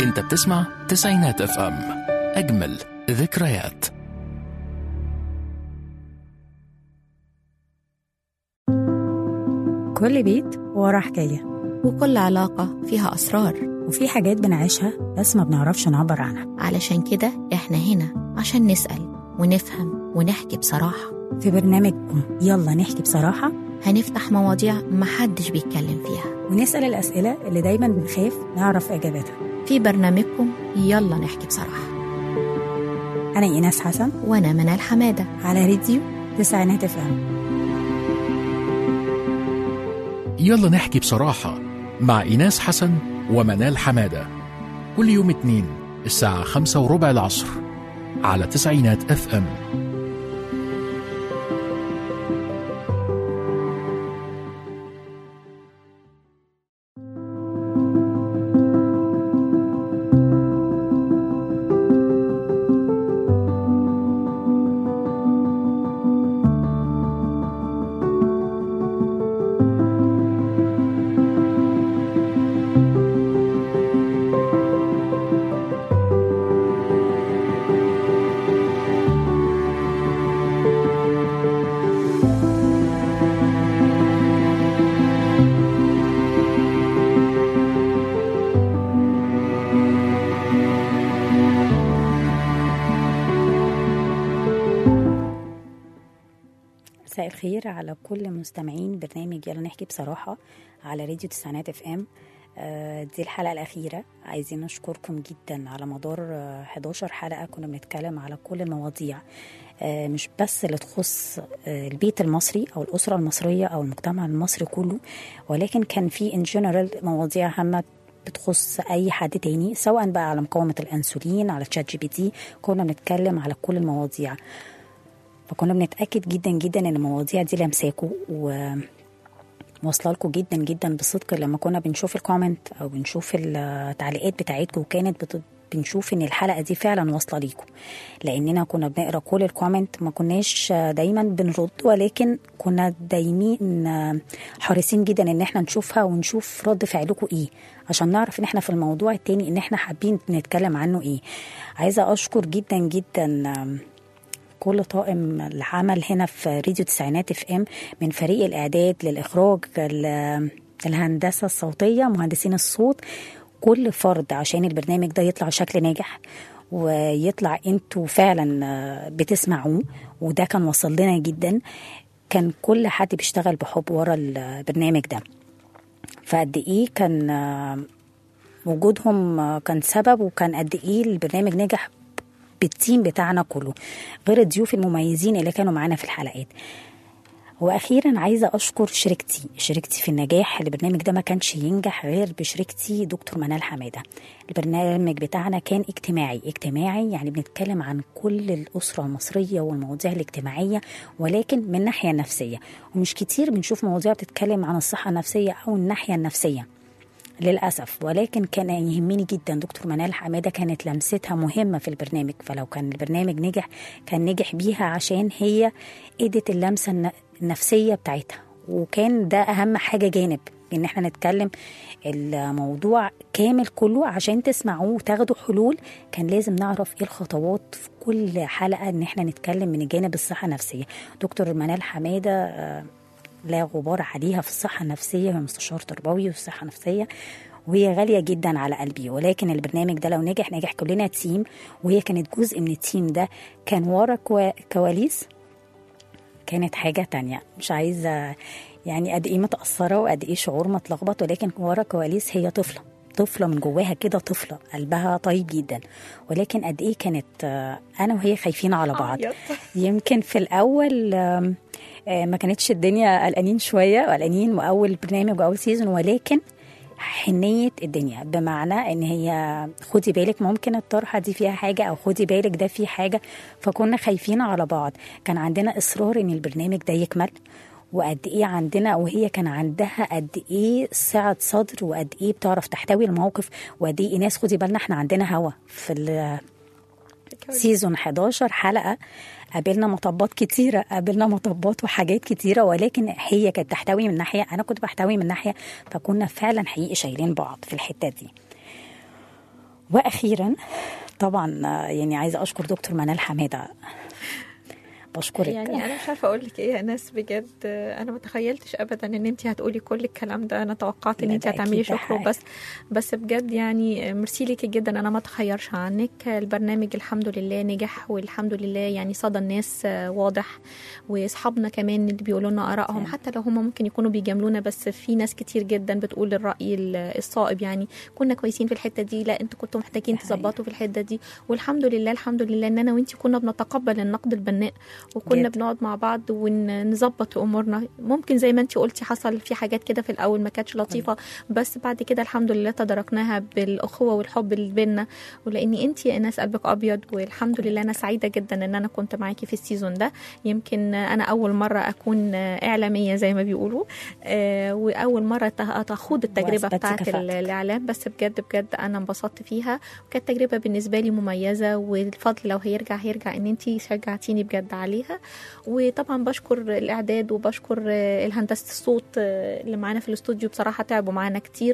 انت بتسمع تسعينات اف ام اجمل ذكريات كل بيت وراه حكاية وكل علاقة فيها أسرار وفي حاجات بنعيشها بس ما بنعرفش نعبر عنها علشان كده إحنا هنا عشان نسأل ونفهم ونحكي بصراحة في برنامجكم يلا نحكي بصراحة هنفتح مواضيع محدش بيتكلم فيها ونسأل الأسئلة اللي دايما بنخاف نعرف إجابتها في برنامجكم يلا نحكي بصراحة أنا إيناس حسن وأنا منال حمادة على راديو تسعينات اف ام يلا نحكي بصراحة مع إيناس حسن ومنال حمادة كل يوم اتنين الساعة خمسة وربع العصر على تسعينات اف ام مساء الخير على كل مستمعين برنامج يلا نحكي بصراحة على راديو تسعينات اف ام آه، دي الحلقة الأخيرة عايزين نشكركم جدا على مدار آه، 11 حلقة كنا بنتكلم على كل المواضيع آه، مش بس اللي تخص آه، البيت المصري أو الأسرة المصرية أو المجتمع المصري كله ولكن كان في ان جنرال مواضيع هامة بتخص اي حد تاني سواء بقى على مقاومه الانسولين على تشات جي بي تي كنا بنتكلم على كل المواضيع فكنا بنتاكد جدا جدا ان المواضيع دي لمساكوا و واصله لكم جدا جدا بصدق لما كنا بنشوف الكومنت او بنشوف التعليقات بتاعتكم وكانت بت... بنشوف ان الحلقه دي فعلا واصله ليكم لاننا كنا بنقرا كل الكومنت ما كناش دايما بنرد ولكن كنا دايمين حريصين جدا ان احنا نشوفها ونشوف رد فعلكم ايه عشان نعرف ان احنا في الموضوع التاني ان احنا حابين نتكلم عنه ايه عايزه اشكر جدا جدا كل طاقم العمل هنا في راديو تسعينات اف ام من فريق الاعداد للاخراج ال- الهندسه الصوتيه مهندسين الصوت كل فرد عشان البرنامج ده يطلع شكل ناجح ويطلع انتوا فعلا آه، بتسمعوه وده كان وصل لنا جدا كان كل حد بيشتغل بحب ورا البرنامج ده فقد ايه كان آه، وجودهم آه، كان سبب وكان قد ايه البرنامج نجح بالتيم بتاعنا كله غير الضيوف المميزين اللي كانوا معانا في الحلقات واخيرا عايزه اشكر شريكتي شريكتي في النجاح البرنامج ده ما كانش ينجح غير بشريكتي دكتور منال حماده البرنامج بتاعنا كان اجتماعي اجتماعي يعني بنتكلم عن كل الاسره المصريه والمواضيع الاجتماعيه ولكن من الناحيه النفسيه ومش كتير بنشوف مواضيع بتتكلم عن الصحه النفسيه او الناحيه النفسيه للأسف ولكن كان يهمني جدا دكتور منال حمادة كانت لمستها مهمة في البرنامج فلو كان البرنامج نجح كان نجح بيها عشان هي ادت اللمسة الن- النفسية بتاعتها وكان ده أهم حاجة جانب ان احنا نتكلم الموضوع كامل كله عشان تسمعوه وتاخدوا حلول كان لازم نعرف ايه الخطوات في كل حلقة ان احنا نتكلم من جانب الصحة النفسية دكتور منال حمادة آه، لا غبار عليها في الصحة النفسية وهي مستشار تربوي والصحة النفسية وهي غالية جدا على قلبي ولكن البرنامج ده لو نجح نجح كلنا تيم وهي كانت جزء من التيم ده كان ورا كوا- كواليس كانت حاجة تانية مش عايزة يعني قد ايه متأثرة وقد ايه شعور متلخبط ولكن ورا كواليس هي طفلة طفلة من جواها كده طفلة قلبها طيب جدا ولكن قد ايه كانت آه، انا وهي خايفين على بعض يمكن في الاول آم، آه، ما كانتش الدنيا قلقانين شويه قلقانين واول برنامج واول سيزون ولكن حنية الدنيا بمعنى ان هي خدي بالك ممكن الطرحة دي فيها حاجة او خدي بالك ده فيه حاجة فكنا خايفين على بعض كان عندنا اصرار ان البرنامج ده يكمل وقد ايه عندنا وهي كان عندها قد ايه سعة صدر وقد ايه بتعرف تحتوي الموقف وقد ايه ناس خدي بالنا احنا عندنا هوا في ال- سيزون 11 حلقة قابلنا مطبات كتيرة قابلنا مطبات وحاجات كتيرة ولكن هي كانت تحتوي من ناحية أنا كنت بحتوي من ناحية فكنا فعلا حقيقي شايلين بعض في الحتة دي واخيرا طبعا آه، يعني عايزه اشكر دكتور منال حماده بشكرك يعني انا مش عارفه اقول لك ايه يا ناس بجد انا ما تخيلتش ابدا ان انت هتقولي كل الكلام ده انا توقعت ان لا، انت ده هتعملي أكيد ده شكر حقيقي. بس بس بجد يعني ميرسي ليكي جدا انا ما اتخيرش عنك البرنامج الحمد لله نجح والحمد لله يعني صدى الناس واضح واصحابنا كمان اللي بيقولوا لنا ارائهم حتى لو هم ممكن يكونوا بيجاملونا بس في ناس كتير جدا بتقول الراي الصائب يعني كنا كويسين في الحته دي لا انتوا كنتوا محتاجين ده حقيقي. تظبطوا في الحته دي والحمد لله الحمد لله ان انا وانتي كنا بنتقبل النقد البناء وكنا جدا. بنقعد مع بعض ونظبط امورنا ممكن زي ما انتي قلتي حصل في حاجات كده في الاول ما كانتش لطيفه بس بعد كده الحمد لله تداركناها بالاخوه والحب اللي بينا ولاني انتي يا ناس قلبك ابيض والحمد لله انا سعيده جدا ان انا كنت معاكي في السيزون ده يمكن انا اول مره اكون اعلاميه زي ما بيقولوا آه، واول مره ت- تخوض التجربه وأثبتي بتاعه كفاءتك. الاعلام بس بجد بجد انا انبسطت فيها وكانت تجربه بالنسبه لي مميزه والفضل لو هيرجع هيرجع ان انتي شجعتيني بجد عليها وطبعا بشكر الاعداد وبشكر آه، الهندسه الصوت آه، اللي معانا في الاستوديو بصراحه تعبوا معانا كتير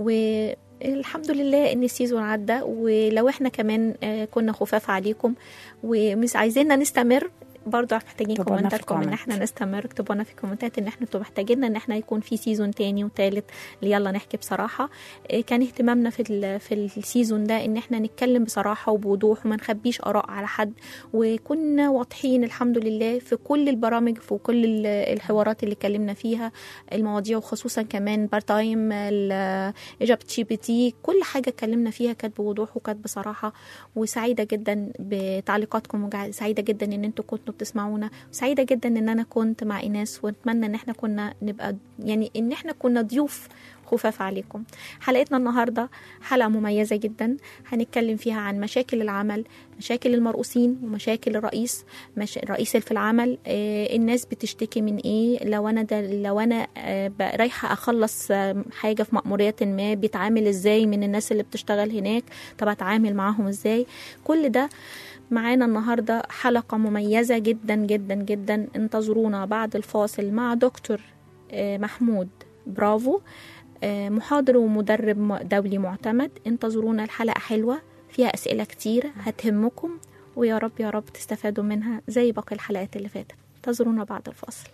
والحمد لله ان السيزون عدى ولو احنا كمان آه، كنا خفاف عليكم ومش عايزيننا نستمر برضه محتاجين اكتبوا لنا في كومنتاتكم ان الكومنت. احنا نستمر اكتبوا لنا في الكومنتات ان احنا انتوا محتاجين ان احنا يكون في سيزون تاني وتالت يلا نحكي بصراحه إيه كان اهتمامنا في ال- في السيزون ده ان احنا نتكلم بصراحه وبوضوح وما نخبيش اراء على حد وكنا واضحين الحمد لله في كل البرامج في كل ال- الحوارات اللي اتكلمنا فيها المواضيع وخصوصا كمان بارتايم اجابه جي بي تي كل حاجه اتكلمنا فيها كانت بوضوح وكانت بصراحه وسعيده جدا بتعليقاتكم وسعيده جدا ان انتوا كنتوا بتسمعونا سعيده جدا ان انا كنت مع ايناس واتمنى ان احنا كنا نبقى يعني ان احنا كنا ضيوف خفاف عليكم حلقتنا النهارده حلقه مميزه جدا هنتكلم فيها عن مشاكل العمل مشاكل المرؤوسين ومشاكل الرئيس مش... الرئيس اللي في العمل آه الناس بتشتكي من ايه لو انا ده لو انا آه ب- رايحه اخلص آه حاجه في مأمورية ما بيتعامل ازاي من الناس اللي بتشتغل هناك طب اتعامل معاهم ازاي كل ده معانا النهارده حلقه مميزه جدا جدا جدا انتظرونا بعد الفاصل مع دكتور آه، محمود برافو آه، محاضر ومدرب م- دولي معتمد انتظرونا الحلقه حلوه فيها اسئله كتير هتهمكم ويا رب يا رب تستفادوا منها زي باقي الحلقات اللي فاتت انتظرونا بعد الفاصل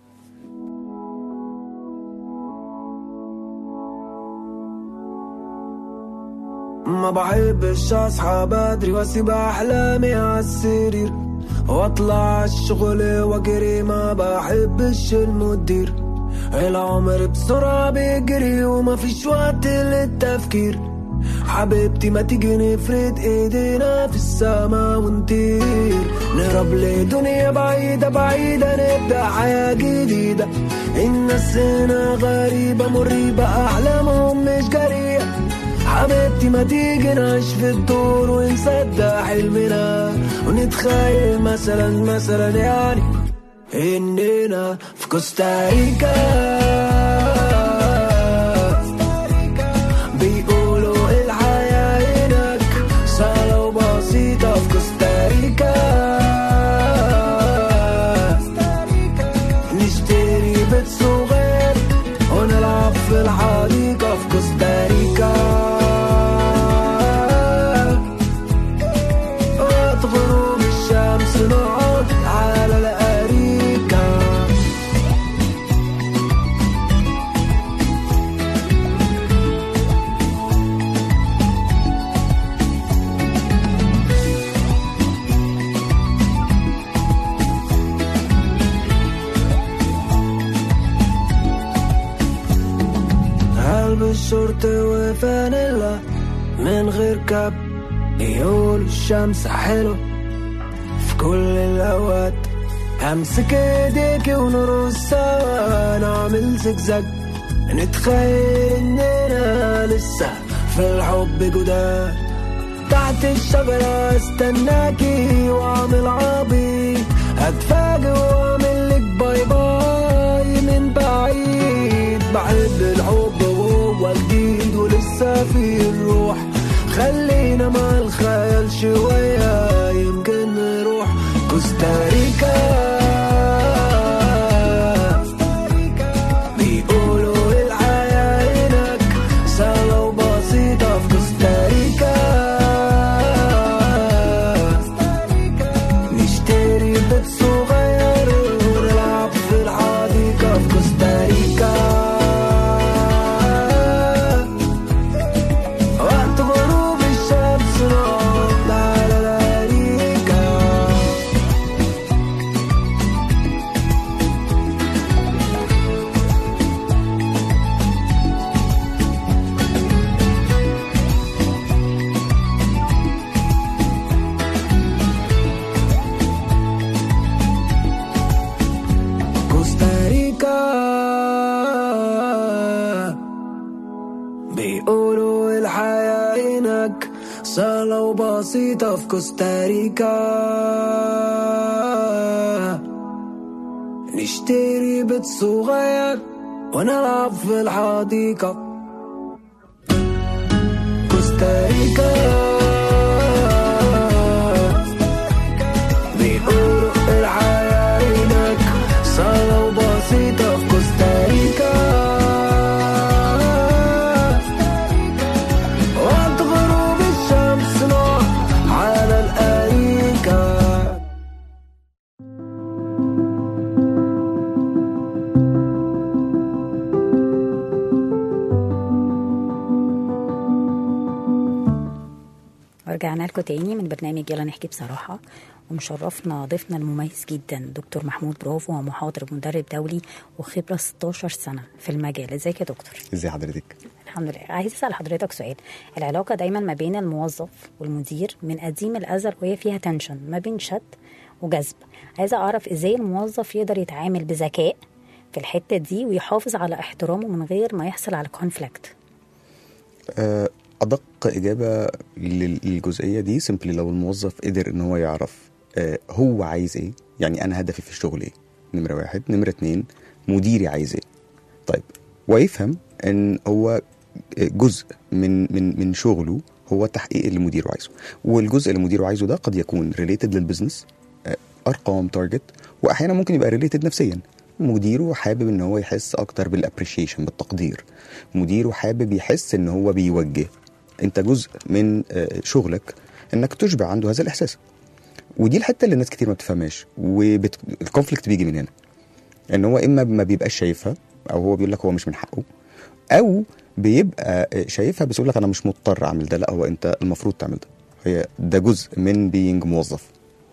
ما بحبش اصحى بدري واسيب احلامي عالسرير واطلع الشغل واجري ما بحبش المدير العمر بسرعة بيجري وما فيش وقت للتفكير حبيبتي ما تيجي نفرد ايدينا في السما ونطير نهرب لدنيا بعيدة بعيدة نبدأ حياة جديدة الناس هنا غريبة مريبة أحلامهم مش جريئة حبيبتي ما تيجي نعيش في الدور ونصدق حلمنا ونتخيل مثلا مثلا يعني اننا في كوستاريكا بيقولوا الحياة هناك سهلة وبسيطة في كوستاريكا نشتري بيت صغير ونلعب في الحديقة في كوستاريكا وقت غروب الشمس نقعد على الأريكة هلبس شورت وفانيلا من غير كاب يقول الشمس حلو في كل الأوقات همسك ايديك ونرقص سوا نعمل زجزاج نتخيل اننا لسه في الحب جداد تحت الشجرة استناكي واعمل عبيط هتفاجئ واعمل لك باي باي من بعيد بحب الحب وهو جديد ولسه فيه الروح خلينا مع الخيال شوية يمكن نروح كوستاريكا بيقولوا الحياة هناك سهلة وبسيطة في كوستاريكا بيقولوا الحياة هناك سهلة وبسيطة في كوستاريكا نشتري بيت صغير ونلعب في الحديقة كوستاريكا بيقولوا الحياة هناك سهلة وبسيطة في كوستاريكا وقت غروب الشمس نار على الأريكة ورجعنا لكم تاني من برنامج يلا نحكي بصراحة ومشرفنا ضيفنا المميز جدا دكتور محمود برافو ومحاضر ومدرب دولي وخبرة 16 سنة في المجال ازيك يا دكتور ازي حضرتك الحمد لله عايز اسال حضرتك سؤال العلاقه دايما ما بين الموظف والمدير من قديم الازل وهي فيها تنشن ما بين شد وجذب عايزه اعرف ازاي الموظف يقدر يتعامل بذكاء في الحته دي ويحافظ على احترامه من غير ما يحصل على كونفليكت آه، ادق اجابه لل- للجزئيه دي سيمبلي لو الموظف قدر ان هو يعرف آه، هو عايز ايه يعني انا هدفي في الشغل ايه نمره واحد نمره اتنين مديري عايز ايه طيب ويفهم ان هو جزء من من من شغله هو تحقيق اللي مديره عايزه والجزء اللي مديره عايزه ده قد يكون ريليتد للبزنس آه، ارقام تارجت واحيانا ممكن يبقى ريليتد نفسيا مديره حابب ان هو يحس اكتر بالابريشيشن بالتقدير مديره حابب يحس ان هو بيوجه انت جزء من آه، شغلك انك تشبع عنده هذا الاحساس ودي الحته اللي الناس كتير ما بتفهمهاش والكونفليكت بيجي من هنا ان هو اما ما بيبقاش شايفها او هو بيقول لك هو مش من حقه او بيبقى شايفها بس يقول لك انا مش مضطر اعمل ده لا هو انت المفروض تعمل ده هي ده جزء من بينج موظف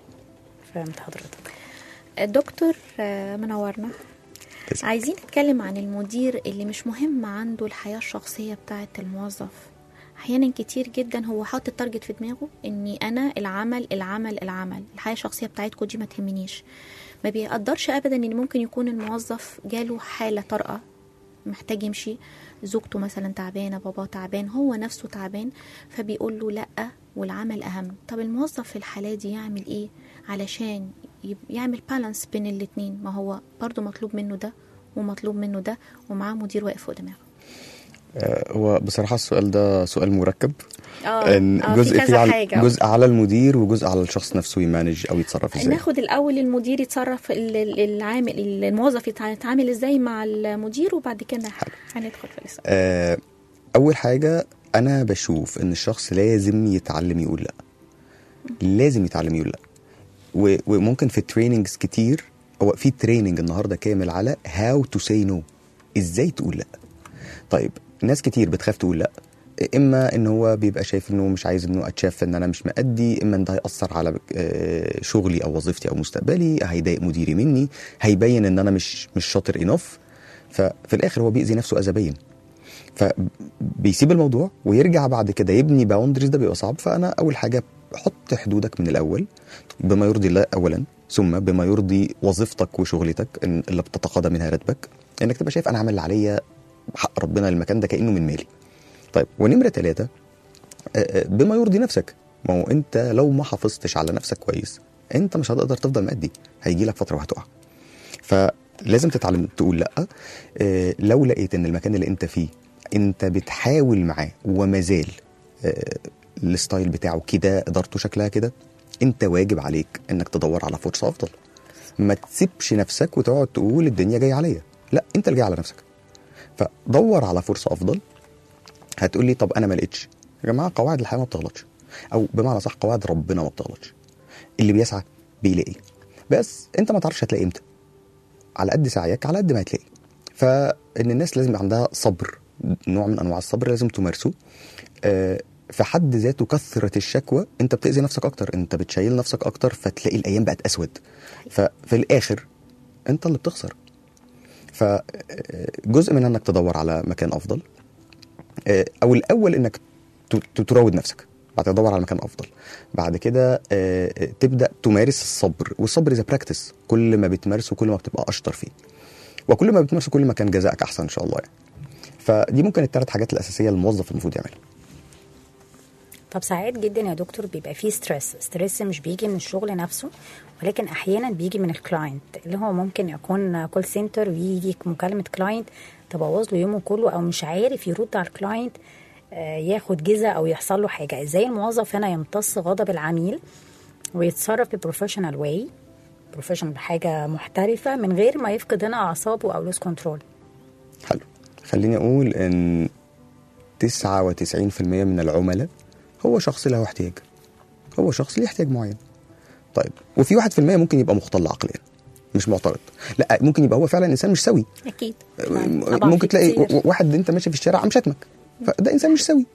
فهمت حضرتك دكتور آه، منورنا تسلم. عايزين نتكلم عن المدير اللي مش مهم عنده الحياة الشخصية بتاعة الموظف احيانا كتير جدا هو حاطط تارجت في دماغه اني انا العمل العمل العمل الحياه الشخصيه بتاعتكم دي ما تهمنيش ما بيقدرش ابدا ان ممكن يكون الموظف جاله حاله طارئه محتاج يمشي زوجته مثلا تعبانه باباه تعبان هو نفسه تعبان فبيقول له لا والعمل اهم طب الموظف في الحاله دي يعمل ايه علشان يب- يعمل بالانس بين الاتنين ما هو برضو مطلوب منه ده ومطلوب منه ده ومعاه مدير واقف فوق دماغه آه، هو بصراحه السؤال ده سؤال مركب اه إن آه، في جزء كذا فيه على حاجة. جزء على المدير وجزء على الشخص نفسه يمانج او يتصرف ازاي ناخد الاول المدير يتصرف ال- ال- العامل الموظف يتع- يتعامل ازاي مع المدير وبعد كده هندخل في الاسم آه، اول حاجه انا بشوف ان الشخص لازم يتعلم يقول لا لازم يتعلم يقول لا و- وممكن في تريننجز كتير هو في تريننج النهارده كامل على هاو تو سي نو ازاي تقول لا طيب ناس كتير بتخاف تقول لا اما ان هو بيبقى شايف انه مش عايز انه اتشاف ان انا مش مأدي اما ان ده هيأثر على آه، شغلي او وظيفتي او مستقبلي هيضايق مديري مني هيبين ان انا مش مش شاطر انف ففي الاخر هو بيأذي نفسه اذى بين فبيسيب الموضوع ويرجع بعد كده يبني باوندريز ده بيبقى صعب فانا اول حاجه حط حدودك من الاول بما يرضي الله اولا ثم بما يرضي وظيفتك وشغلتك إن- اللي بتتقاضى منها راتبك انك تبقى شايف انا عامل اللي عليا حق ربنا المكان ده كانه من مالي طيب ونمره ثلاثه بما يرضي نفسك ما هو انت لو ما حافظتش على نفسك كويس انت مش هتقدر تفضل مأدي هيجي لك فتره وهتقع فلازم تتعلم تقول لا آه، لو لقيت ان المكان اللي انت فيه انت بتحاول معاه وما زال آه، الستايل بتاعه كده ادارته شكلها كده انت واجب عليك انك تدور على فرصه افضل ما تسيبش نفسك وتقعد تقول الدنيا جايه عليا لا انت اللي جاي على نفسك فدور على فرصه افضل هتقول لي طب انا ما لقيتش يا جماعه قواعد الحياه ما بتغلطش او بمعنى صح قواعد ربنا ما بتغلطش اللي بيسعى بيلاقي بس انت ما تعرفش هتلاقي امتى على قد سعيك على قد ما هتلاقي فان الناس لازم يبقى عندها صبر نوع من انواع الصبر لازم تمارسه آه، في حد ذاته كثرة الشكوى انت بتأذي نفسك اكتر انت بتشيل نفسك اكتر فتلاقي الايام بقت اسود ففي الاخر انت اللي بتخسر فجزء منها انك تدور على مكان افضل آه، او الاول انك ت- ت- تراود نفسك بعد كده تدور على مكان افضل بعد كده آه، آه، تبدا تمارس الصبر والصبر اذا براكتس كل ما بتمارسه كل ما بتبقى اشطر فيه وكل ما بتمارسه كل ما كان جزائك احسن ان شاء الله يعني فدي ممكن الثلاث حاجات الاساسيه اللي الموظف المفروض يعملها طب ساعات جدا يا دكتور بيبقى فيه ستريس ستريس مش بيجي من الشغل نفسه ولكن احيانا بيجي من الكلاينت اللي هو ممكن يكون كول سنتر ويجي مكالمه كلاينت تبوظ له يومه كله او مش عارف يرد على الكلاينت آه، ياخد جزء او يحصل له حاجه ازاي الموظف هنا يمتص غضب العميل ويتصرف ببروفيشنال واي بروفيشنال حاجه محترفه من غير ما يفقد هنا اعصابه او لوس كنترول حلو خليني اقول ان 99% من العملاء هو شخص له احتياج هو شخص ليه احتياج معين طيب وفي 1% ممكن يبقى مختل عقليا مش معترض لا ممكن يبقى هو فعلا انسان مش سوي اكيد طبعاً ممكن في تلاقي كتير. و- واحد انت ماشي في الشارع عم شتمك فده انسان مش سوي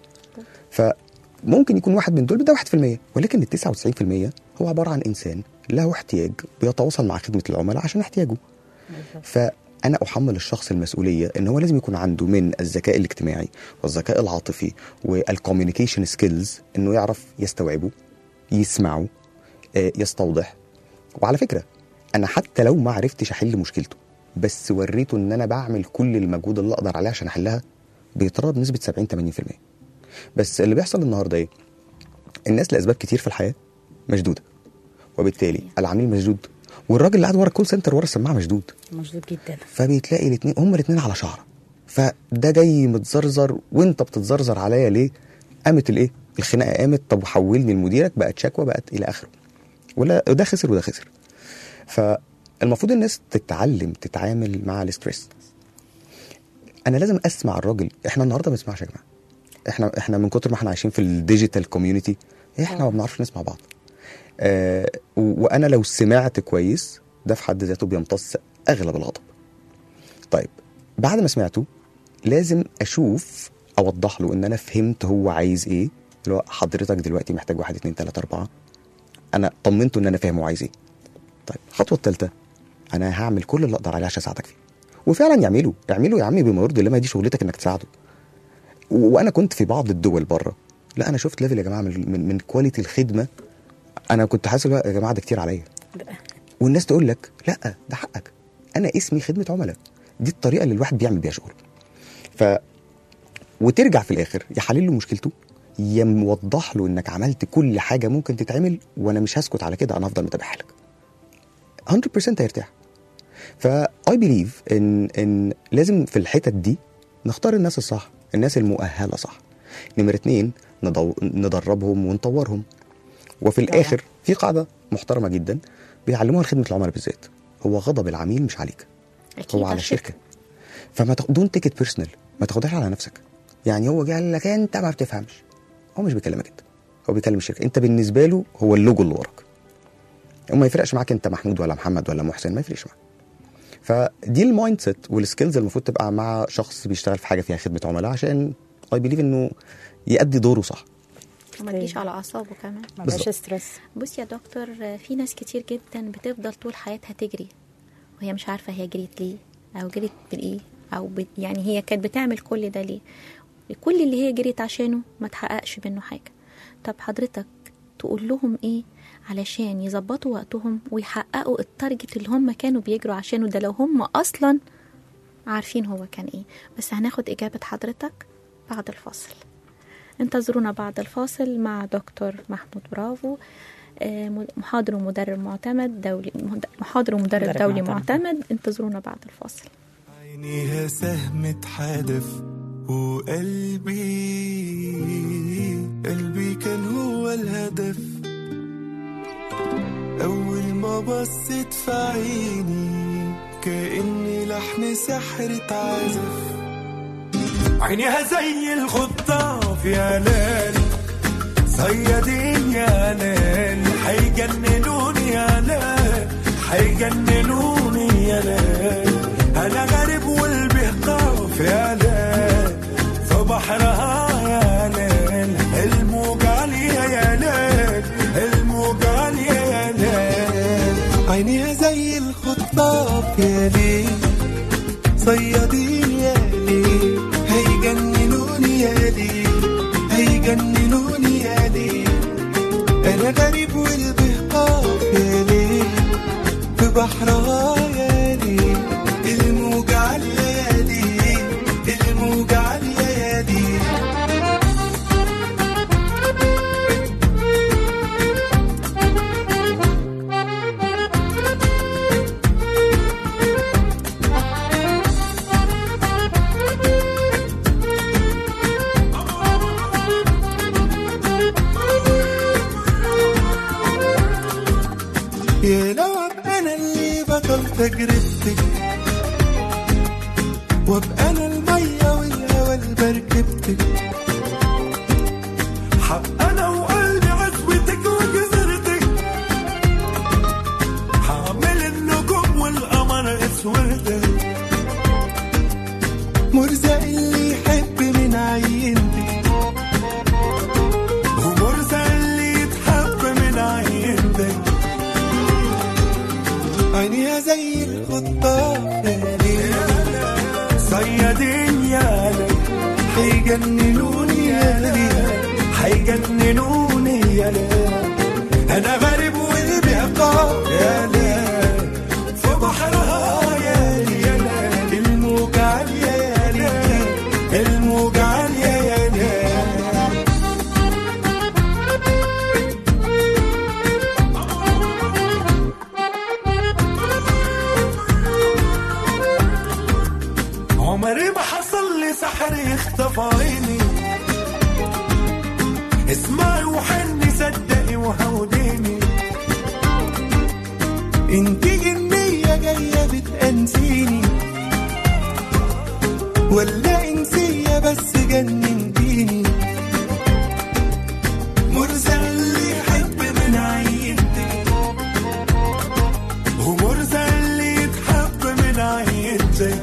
فممكن يكون واحد من دول ده 1% ولكن ال 99% هو عباره عن انسان له احتياج بيتواصل مع خدمه العملاء عشان احتياجه فانا احمل الشخص المسؤوليه ان هو لازم يكون عنده من الذكاء الاجتماعي والذكاء العاطفي والكوميونيكيشن سكيلز انه يعرف يستوعبه يسمعه آه، يستوضح وعلى فكره انا حتى لو ما عرفتش احل مشكلته بس وريته ان انا بعمل كل المجهود اللي اقدر عليه عشان احلها بيتراضى بنسبه 70 80% بس اللي بيحصل النهارده ايه الناس لاسباب كتير في الحياه مشدوده وبالتالي العميل مشدود والراجل اللي قاعد ورا الكول سنتر ورا السماعه مشدود مشدود جدا فبتلاقي الاثنين هما الاثنين على شعره فده جاي متزرزر وانت بتتزرزر عليا ليه قامت الايه الخناقه قامت طب وحولني لمديرك بقت شكوى بقت الى اخره ولا ده خسر وده خسر فالمفروض الناس تتعلم تتعامل مع الاستريس انا لازم اسمع الراجل احنا النهارده ما بنسمعش يا جماعه احنا احنا من كتر ما احنا عايشين في الديجيتال كوميونتي احنا ما بنعرفش نسمع بعض آه و- وانا لو سمعت كويس ده في حد ذاته بيمتص اغلب الغضب طيب بعد ما سمعته لازم اشوف اوضح له ان انا فهمت هو عايز ايه اللي هو حضرتك دلوقتي محتاج واحد اتنين تلاته اربعه انا طمنته ان انا فاهم هو عايز ايه طيب الخطوه الثالثه انا هعمل كل اللي اقدر عليه عشان اساعدك فيه وفعلا يعمله يعمله يا عمي بما يرضي الله ما دي شغلتك انك تساعده و- وانا كنت في بعض الدول بره لا انا شفت ليفل يا جماعه من من, من كواليتي الخدمه انا كنت حاسس بقى يا جماعه ده كتير عليا والناس تقول لك لا ده حقك انا اسمي خدمه عملاء دي الطريقه اللي الواحد بيعمل بيها شغله ف وترجع في الاخر يا حلل له مشكلته يا موضح له انك عملت كل حاجه ممكن تتعمل وانا مش هسكت على كده انا هفضل متابعها لك 100% هيرتاح فاي بليف ان ان لازم في الحتت دي نختار الناس الصح الناس المؤهله صح نمرة اتنين ندو... ندربهم ونطورهم وفي طبعا. الاخر في قاعده محترمه جدا بيعلموها لخدمه العملاء بالذات هو غضب العميل مش عليك اكيد هو على الشركه فما دون تيك ات بيرسونال ما تاخدهاش على نفسك يعني هو جه قال لك انت ما بتفهمش هو مش بيكلمك انت هو بيكلم الشركه انت بالنسبه له هو اللوجو اللي وراك وما يفرقش معاك انت محمود ولا محمد ولا محسن ما يفرقش معاك فدي المايند سيت والسكيلز المفروض تبقى مع شخص بيشتغل في حاجه فيها خدمه عملاء عشان اي بليف انه يأدي دوره صح وما تجيش على اعصابه كمان ما بقاش بالظبط. ستريس بص يا دكتور في ناس كتير جدا بتفضل طول حياتها تجري وهي مش عارفه هي جريت ليه او جريت بالايه او بت يعني هي كانت بتعمل كل ده ليه كل اللي هي جريت عشانه ما تحققش منه حاجه طب حضرتك تقول لهم ايه علشان يظبطوا وقتهم ويحققوا التارجت اللي هم كانوا بيجروا عشانه ده لو هم اصلا عارفين هو كان ايه بس هناخد اجابه حضرتك بعد الفاصل انتظرونا بعد الفاصل مع دكتور محمود برافو آه، محاضر ومدرب معتمد دولي محاضر ومدرب مدرب دولي معتمد. معتمد انتظرونا بعد الفاصل عينيها سهم اتحدف وقلبي قلبي كان هو الهدف أول ما بصيت في عيني كأني لحن سحر اتعزف عينيها زي الخطاف يا ليل صيادين يا ليل حيجننوني يا ليل حيجننوني يا ليل انا غريب والبهقاف يا ليل في بحرها يا ليل الموج عالية يا ليل الموج عالية يا ليل عينيها زي الخطاف يا ليل صيادين يا ليل هيجننوني يا ليل هيجننوني يا ليل انا غريب والبهقاف يا ليل في بحرها يا ليل الموج عالية يا ليل الموج يا لو ابقى انا اللي بطل تجربتك وابقى انا الميه والهوى اللي بركبتك حق انا وقلبي عزوتك وجزرتك حامل النجوم والقمر اسودك مرزق اللي يحب من عينتك ومرزق اللي يتحب من عينتك عينيها زي الخطاف صيادين يا ليل هيجننوني يا ليل هيجننوني يا ليل انا غريب وقلبي عقاب يا ليل في بحرها يا ليل الموج عالية يا ليل الموج عالية يا ليل عمري ما حصل لي سحر يخطف عيني اسمعي وحني صدقي وهوديني انتي جنية جاية بتأنسيني ولا انسية بس جننتيني مرزق اللي يحب من عينتك ومرزق اللي يتحب من عينتك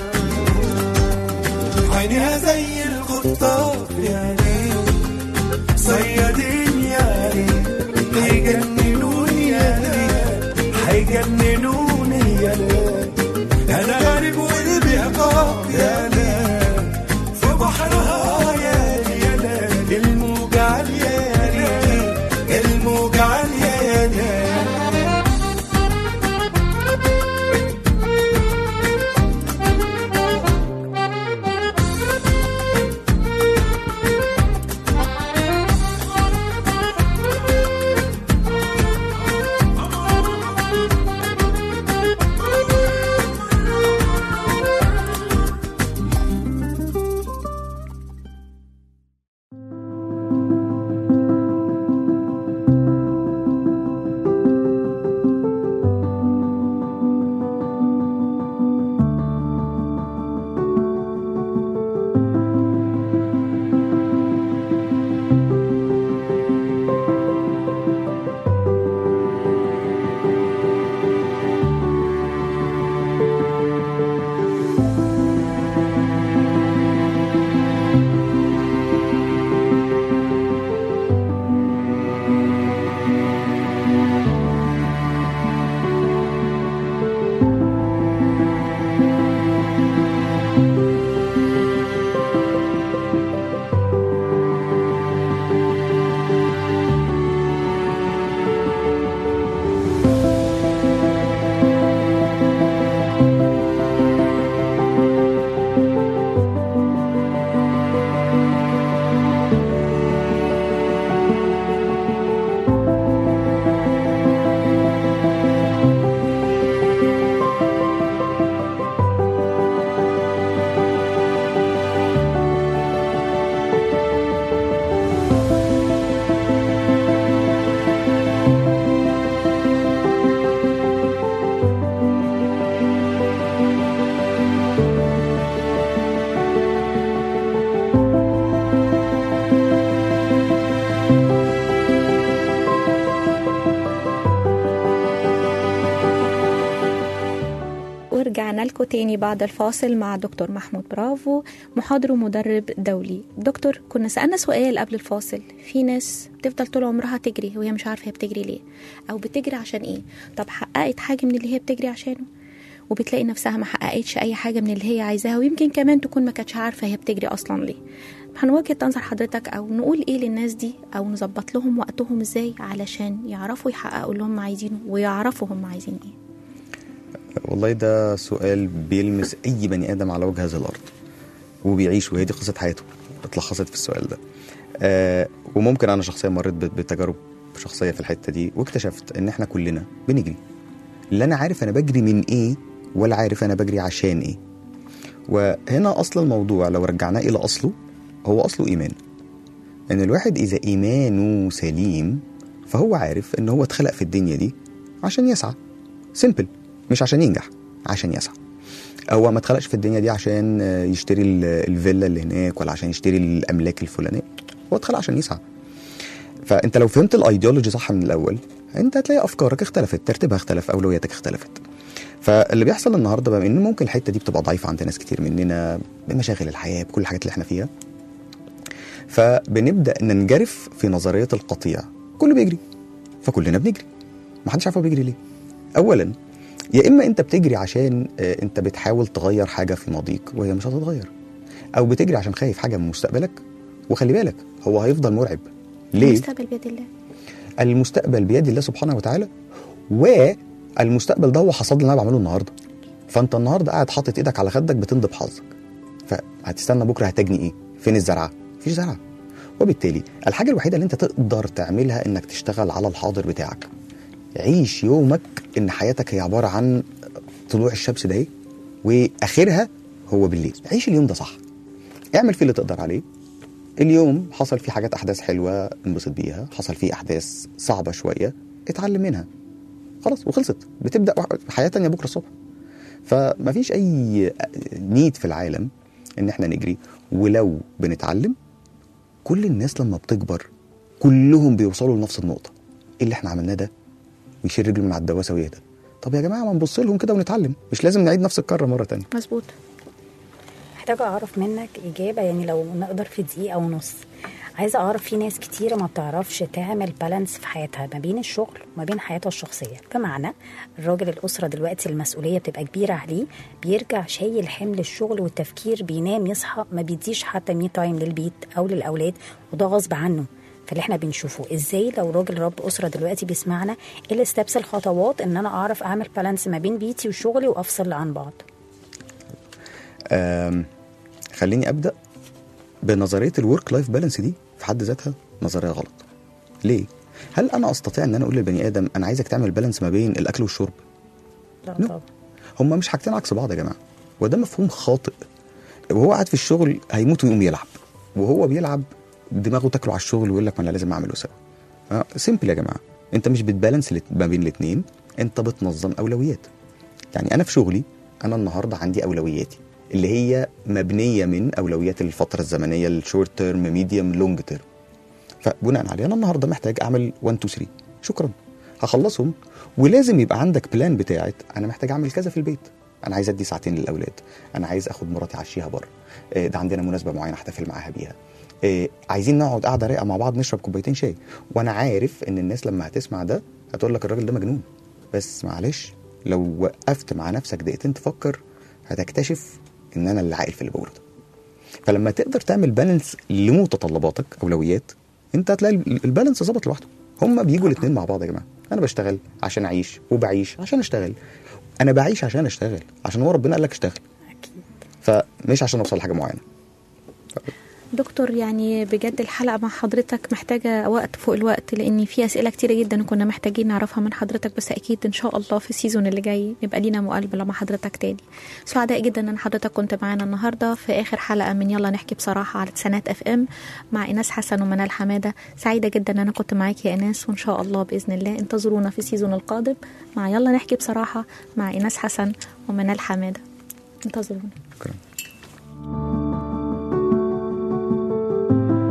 عينيها زي الخطاف يا ليل صيادين يا ليل هيجننوني يا ليل هيجننوني يا ليل انا غريب وقلبي عقاب يا ليل في بحرها يا ليل يا ليل الموج عالية يا ليل الموج عالية يا ليل ورجعنا لكم تاني بعد الفاصل مع دكتور محمود برافو محاضر ومدرب دولي دكتور كنا سألنا سؤال قبل الفاصل في ناس بتفضل طول عمرها تجري وهي مش عارفة هي بتجري ليه أو بتجري عشان إيه طب حققت حاجة من اللي هي بتجري عشانه وبتلاقي نفسها ما حققتش أي حاجة من اللي هي عايزاها ويمكن كمان تكون ما كانتش عارفة هي بتجري أصلا ليه هنوجه نظر حضرتك أو نقول إيه للناس دي أو نظبط لهم وقتهم إزاي علشان يعرفوا يحققوا اللي هم عايزينه ويعرفوا هم عايزين إيه والله ده سؤال بيلمس اي بني ادم على وجه هذه الارض وبيعيش وهي دي قصه حياته اتلخصت في السؤال ده آه وممكن انا شخصيا مريت بت- بتجارب شخصيه في الحته دي واكتشفت ان احنا كلنا بنجري لا انا عارف انا بجري من ايه ولا عارف انا بجري عشان ايه وهنا اصل الموضوع لو رجعناه الى اصله هو اصله ايمان ان الواحد اذا ايمانه سليم فهو عارف ان هو اتخلق في الدنيا دي عشان يسعى سيمبل مش عشان ينجح عشان يسعى هو ما اتخلقش في الدنيا دي عشان آه، يشتري ال- الفيلا اللي هناك ولا عشان يشتري الاملاك الفلانيه هو اتخلق عشان يسعى فانت لو فهمت الايديولوجي صح من الاول انت هتلاقي افكارك اختلفت ترتيبها اختلف اولوياتك اختلفت فاللي بيحصل النهارده بقى ان ممكن الحته دي بتبقى ضعيفه عند ناس كتير مننا بمشاغل الحياه بكل الحاجات اللي احنا فيها فبنبدا ننجرف في نظريه القطيع كله بيجري فكلنا بنجري ما حدش عارف هو بيجري ليه اولا يا اما انت بتجري عشان آه، انت بتحاول تغير حاجه في ماضيك وهي مش هتتغير او بتجري عشان خايف حاجه من مستقبلك وخلي بالك هو هيفضل مرعب ليه المستقبل بيد الله المستقبل بيد الله سبحانه وتعالى والمستقبل ده هو حصاد اللي انا بعمله النهارده فانت النهارده قاعد حاطط ايدك على خدك بتندب حظك فهتستنى بكره هتجني ايه فين الزرعه مفيش زرعه وبالتالي الحاجه الوحيده اللي انت تقدر تعملها انك تشتغل على الحاضر بتاعك عيش يومك ان حياتك هي عباره عن طلوع الشمس ده اهي واخرها هو بالليل عيش اليوم ده صح اعمل فيه اللي تقدر عليه اليوم حصل فيه حاجات احداث حلوه انبسط بيها حصل فيه احداث صعبه شويه اتعلم منها خلاص وخلصت بتبدا حياه تانية بكره الصبح فمفيش اي نيد في العالم ان احنا نجري ولو بنتعلم كل الناس لما بتكبر كلهم بيوصلوا لنفس النقطه ايه اللي احنا عملناه ده ويشيل رجله من على الدواسه ويهدى طب يا جماعه ما نبص لهم كده ونتعلم مش لازم نعيد نفس الكره مره تانية مظبوط محتاجة أعرف منك إجابة يعني لو نقدر في دقيقة ونص عايزة أعرف في ناس كتيرة ما بتعرفش تعمل بالانس في حياتها ما بين الشغل وما بين حياتها الشخصية بمعنى الراجل الأسرة دلوقتي المسؤولية بتبقى كبيرة عليه بيرجع شايل حمل الشغل والتفكير بينام يصحى ما بيديش حتى مي تايم للبيت أو للأولاد وده غصب عنه فاللي احنا بنشوفه ازاي لو راجل رب اسره دلوقتي بيسمعنا ايه الستبس الخطوات ان انا اعرف اعمل بالانس ما بين بيتي وشغلي وافصل عن بعض آم، خليني ابدا بنظريه الورك لايف بالانس دي في حد ذاتها نظريه غلط ليه هل انا استطيع ان انا اقول للبني ادم انا عايزك تعمل بالانس ما بين الاكل والشرب لا نو. طبعا هما مش حاجتين عكس بعض يا جماعه وده مفهوم خاطئ وهو قاعد في الشغل هيموت ويقوم يلعب وهو بيلعب دماغه تاكله على الشغل ويقول لك ما انا لازم اعمله سوا آه، سيمبل يا جماعه انت مش بتبالانس الات- ما بين الاثنين انت بتنظم اولويات يعني انا في شغلي انا النهارده عندي اولوياتي اللي هي مبنيه من اولويات الفتره الزمنيه الشورت تيرم ميديوم لونج تيرم فبناء عليه انا النهارده محتاج اعمل 1 2 3 شكرا هخلصهم ولازم يبقى عندك بلان بتاعت انا محتاج اعمل كذا في البيت انا عايز ادي ساعتين للاولاد انا عايز اخد مراتي اعشيها بره آه، ده عندنا مناسبه معينه احتفل معاها بيها آه، عايزين نقعد قاعده رايقه مع بعض نشرب كوبايتين شاي وانا عارف ان الناس لما هتسمع ده هتقول لك الراجل ده مجنون بس معلش لو وقفت مع نفسك دقيقتين تفكر هتكتشف ان انا اللي عاقل في اللي بقوله ده فلما تقدر تعمل بالانس لمتطلباتك اولويات انت هتلاقي ال- البالانس ظبط لوحده هما بيجوا الاثنين مع بعض يا جماعه انا بشتغل عشان اعيش وبعيش عشان اشتغل انا بعيش عشان اشتغل عشان هو ربنا قال لك اشتغل اكيد فمش عشان اوصل لحاجه معينه دكتور يعني بجد الحلقة مع حضرتك محتاجة وقت فوق الوقت لأن في أسئلة كتيرة جدا كنا محتاجين نعرفها من حضرتك بس أكيد إن شاء الله في السيزون اللي جاي يبقى لينا مقابلة مع حضرتك تاني سعداء جدا إن حضرتك كنت معانا النهاردة في آخر حلقة من يلا نحكي بصراحة على سنات اف ام مع إيناس حسن ومنال حمادة سعيدة جدا إن أنا كنت معاكي يا إيناس وإن شاء الله بإذن الله انتظرونا في السيزون القادم مع يلا نحكي بصراحة مع إيناس حسن ومنال حمادة انتظرونا شكرا